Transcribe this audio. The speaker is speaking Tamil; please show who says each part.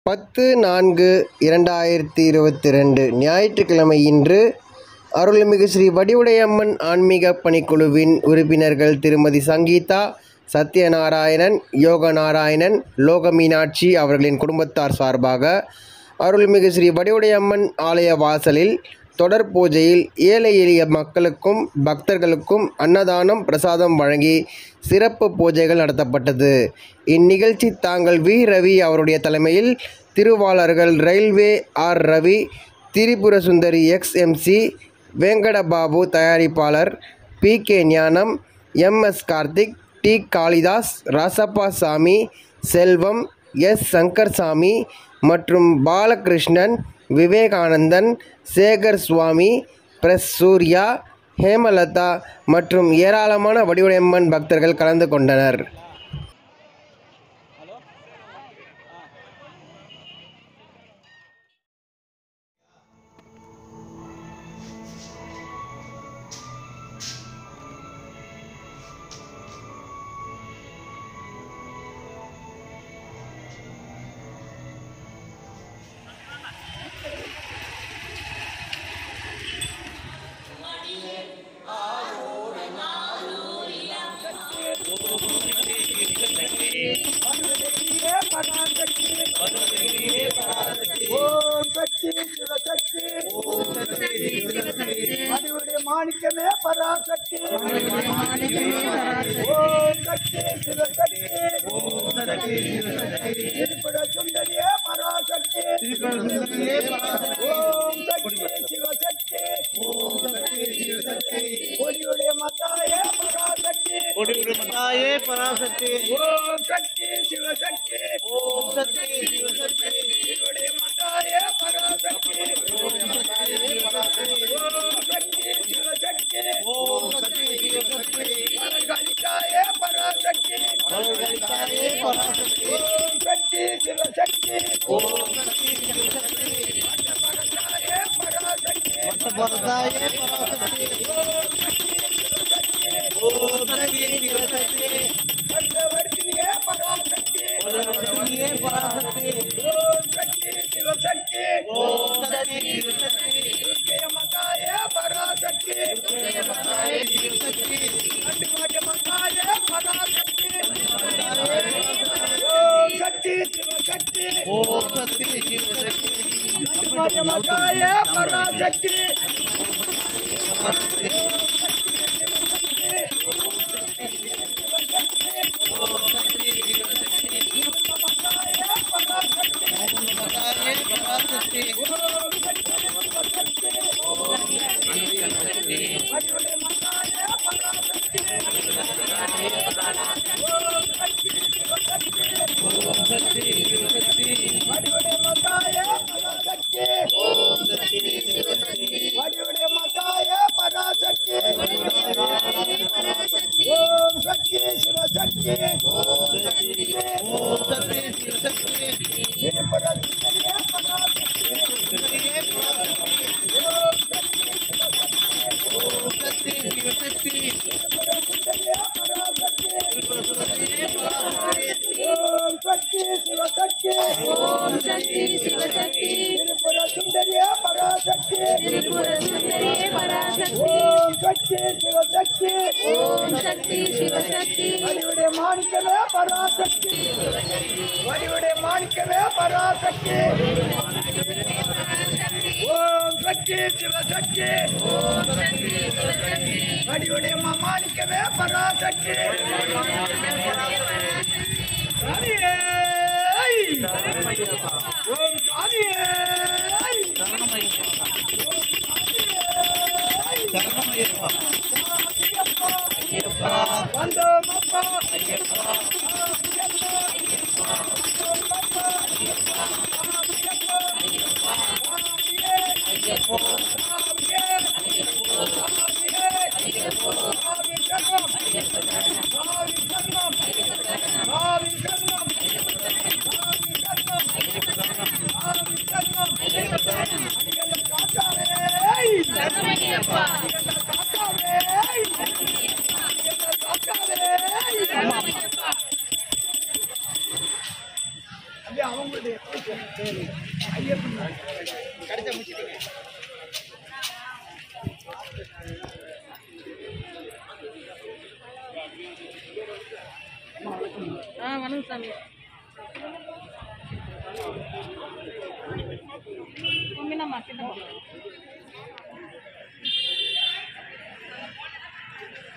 Speaker 1: பத்து நான்கு இரண்டாயிரத்தி இருபத்தி ரெண்டு ஞாயிற்றுக்கிழமை இன்று அருள்மிகு ஸ்ரீ வடிவுடையம்மன் ஆன்மீக பணிக்குழுவின் உறுப்பினர்கள் திருமதி சங்கீதா சத்யநாராயணன் யோகநாராயணன் லோகமீனாட்சி அவர்களின் குடும்பத்தார் சார்பாக அருள்மிகு ஸ்ரீ வடிவுடையம்மன் ஆலய வாசலில் தொடர் பூஜையில் ஏழை எளிய மக்களுக்கும் பக்தர்களுக்கும் அன்னதானம் பிரசாதம் வழங்கி சிறப்பு பூஜைகள் நடத்தப்பட்டது இந்நிகழ்ச்சி தாங்கள் வி ரவி அவருடைய தலைமையில் திருவாளர்கள் railway R Ravi Tripura Sundari ex MC Venkatababu தயாரிப்பாளர் P K Gnanam M S Karthik D Kalidas Rasappa Samy Selvam S Shankar Samy மற்றும் பாலகிருஷ்ணன் விவேகானந்தன் சேகர் சுவாமி பிரஸ் சூர்யா ஹேமலதா மற்றும் ஏராளமான வடிவடையம்மன் பக்தர்கள் கலந்து கொண்டனர்
Speaker 2: ஓம் சக்தி சிவசக்தி அறிவுடைய மாணிக்கமே பராசக்தி ஓம் சக்தி சிவசக்தி திருப்பட சுந்தரியே பராசக்தி ஓம் சக்தி சிவசக்தி ஒளியுடைய மத்தாயே பராசக்தி
Speaker 3: தாயே பராசக்தி
Speaker 2: ஓம் சக்தி சிவசக்தி
Speaker 3: ஓம் சக்தி சிவசக்தி
Speaker 2: என்னுடைய மத்தாயே பராசக்தி ஓம் சக்தி சிவசக்தி
Speaker 3: ஓம் சக்தி சிவசக்தி
Speaker 2: பரகணிதாயே பராசக்தி
Speaker 3: தாயே பராசக்தி
Speaker 2: ஓம் சக்தி சிவசக்தி
Speaker 3: ஓம் சக்தி சிவசக்தி
Speaker 2: பரதாயே பராசக்தி
Speaker 3: தாயே பராசக்தி ஓம் சக்தி சிவசக்தி
Speaker 2: சர்வவர்த்தினியே பராசக்தி
Speaker 3: தாயே பராசக்தி
Speaker 2: ஓம் சக்தி சிவசக்தி
Speaker 3: ஓம் சக்தி சிவசக்தி
Speaker 2: துர்க்கை மத்தாயே பராசக்தி
Speaker 3: தாயே சிவசக்தி
Speaker 2: அண்டுமாட்ட மத்தாயே பராசக்தி ஓம் சக்தி சிவசக்தி
Speaker 3: ஓம் சக்தி சிவசக்தி
Speaker 2: அண்டுமாட்ட மத்தாயே பராசக்தி
Speaker 3: தாயே பராசக்தி
Speaker 2: வடிவுடைய மத்தாய பராசக்தி ஓம் சக்தி சிவசக்தி
Speaker 3: ஓம் சக்தி சிவசக்தி
Speaker 2: திருப்பட சுந்தரியே பராசக்தி
Speaker 3: ஓம் சக்தி சிவசக்தி
Speaker 2: சுந்தரியே பராசக்தி ஓம் சக்தி சிவசக்தி
Speaker 4: ஓம் சக்தி சிவசக்தி
Speaker 2: திருப்பட சுந்தரியே பராசக்தி
Speaker 4: திரிபுர சுந்தரியே பராசக்தி
Speaker 2: ஓம் சக்தி சிவசக்தி
Speaker 4: ஓம் சக்தி சிவசக்தி
Speaker 2: வடிவுடைய மாணிக்கமே பராசக்தி வடிவுடைய மாணிக்கமே பராசக்தி ஓம் சக்தி சிவசக்தி வடிவுடைய மா- மாணிக்கமே பராசக்தி சாமியே! ஓம் சாமியே! வந்தோம் அப்பா காக்காவே
Speaker 5: ஆ வணக்கம் சாமி மம்மினா மாட்டிட்டு